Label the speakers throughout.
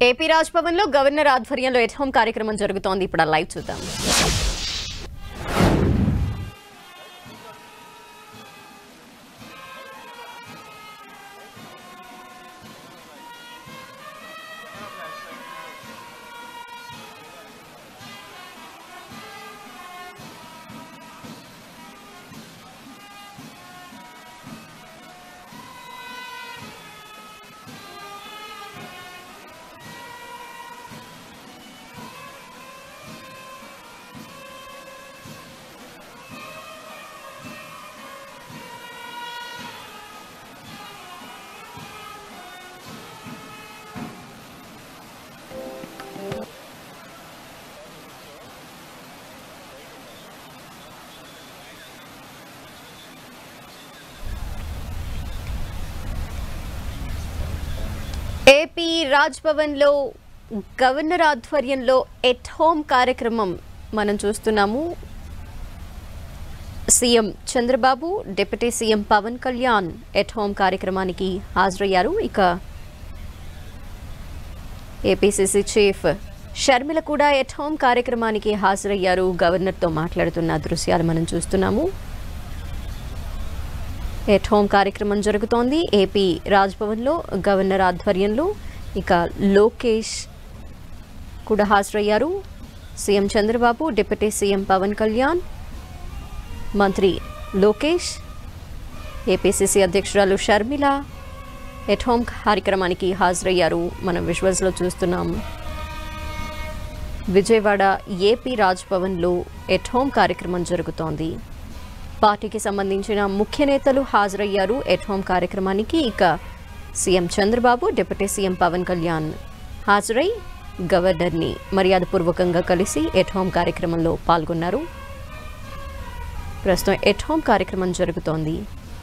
Speaker 1: AP Raj Bhavan లో governor ఆధ్వర్యంలో at home కార్యక్రమం జరుగుతోంది ఇప్పుడు ఆ లైవ్ చూద్దాం ఏపీ రాజ్ భవన్ లో గవర్నర్ ఆధ్వర్యంలో ఎట్ హోమ్ కార్యక్రమం మనం చూస్తున్నాము CM Chandrababu deputy CM Pawan Kalyan at home కార్యక్రమానికి హాజరయ్యారు ఇక ఏపీసీసీ చీఫ్ షర్మిల కూడా ఎట్ హోమ్ కార్యక్రమానికి హాజరయ్యారు గవర్నర్తో మాట్లాడుతున్న దృశ్యాలు మనం చూస్తున్నాము ఎట్ హోమ్ కార్యక్రమం జరుగుతోంది ఏపీ రాజ్భవన్లో గవర్నర్ ఆధ్వర్యంలో ఇక లోకేష్ కూడా హాజరయ్యారు CM Chandrababu deputy CM Pawan Kalyan మంత్రి లోకేష్ ఏపీసీసీ అధ్యక్షురాలు షర్మిల ఎట్ హోమ్ కార్యక్రమానికి హాజరయ్యారు మనం విజువల్స్లో చూస్తున్నాం విజయవాడ ఏపీ రాజ్ భవన్లో ఎట్ హోమ్ కార్యక్రమం జరుగుతోంది పార్టీకి సంబంధించిన ముఖ్య నేతలు హాజరయ్యారు ఎట్ హోమ్ కార్యక్రమానికి ఇక CM Chandrababu deputy CM Pawan Kalyan హాజరై గవర్నర్ని మర్యాదపూర్వకంగా కలిసి ఎట్ హోమ్ కార్యక్రమంలో పాల్గొన్నారు ప్రస్తుతం ఎట్ హోమ్ కార్యక్రమం జరుగుతోంది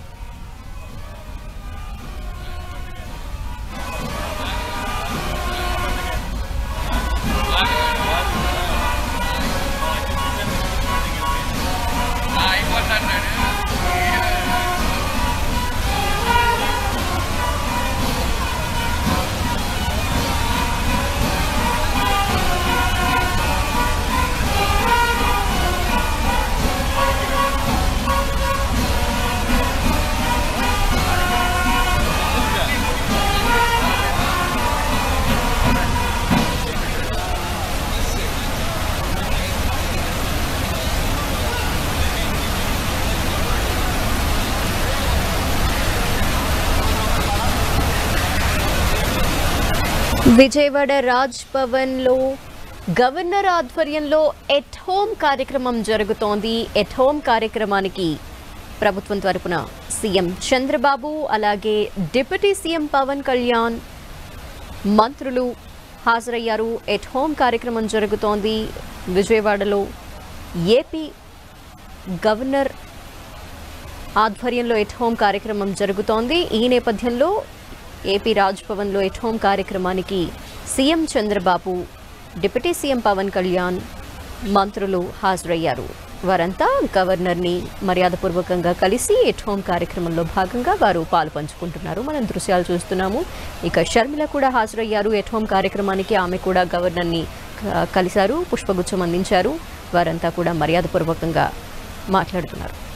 Speaker 1: విజయవాడ రాజ్ భవన్లో గవర్నర్ ఆధ్వర్యంలో ఎట్ హోమ్ కార్యక్రమం జరుగుతోంది ఎట్ హోమ్ కార్యక్రమానికి ప్రభుత్వం తరపున సీఎం చంద్రబాబు అలాగే డిప్యూటీ సీఎం పవన్ కళ్యాణ్ మంత్రులు హాజరయ్యారు ఎట్ హోమ్ కార్యక్రమం జరుగుతోంది విజయవాడలో ఏపీ గవర్నర్ ఆధ్వర్యంలో ఎట్ హోమ్ కార్యక్రమం జరుగుతోంది ఈ నేపథ్యంలో ఏపీ రాజ్ భవన్లో ఎట్ హోమ్ కార్యక్రమానికి CM Chandrababu deputy CM Pawan Kalyan మంత్రులు హాజరయ్యారు వారంతా గవర్నర్ని మర్యాదపూర్వకంగా కలిసి ఎట్ హోమ్ కార్యక్రమంలో భాగంగా వారు పాలు పంచుకుంటున్నారు మనం దృశ్యాలు చూస్తున్నాము ఇక షర్మిల కూడా హాజరయ్యారు ఎట్ హోమ్ కార్యక్రమానికి ఆమె కూడా గవర్నర్ని క- కలిశారు పుష్పగుచ్చం అందించారు వారంతా కూడా మర్యాదపూర్వకంగా మాట్లాడుతున్నారు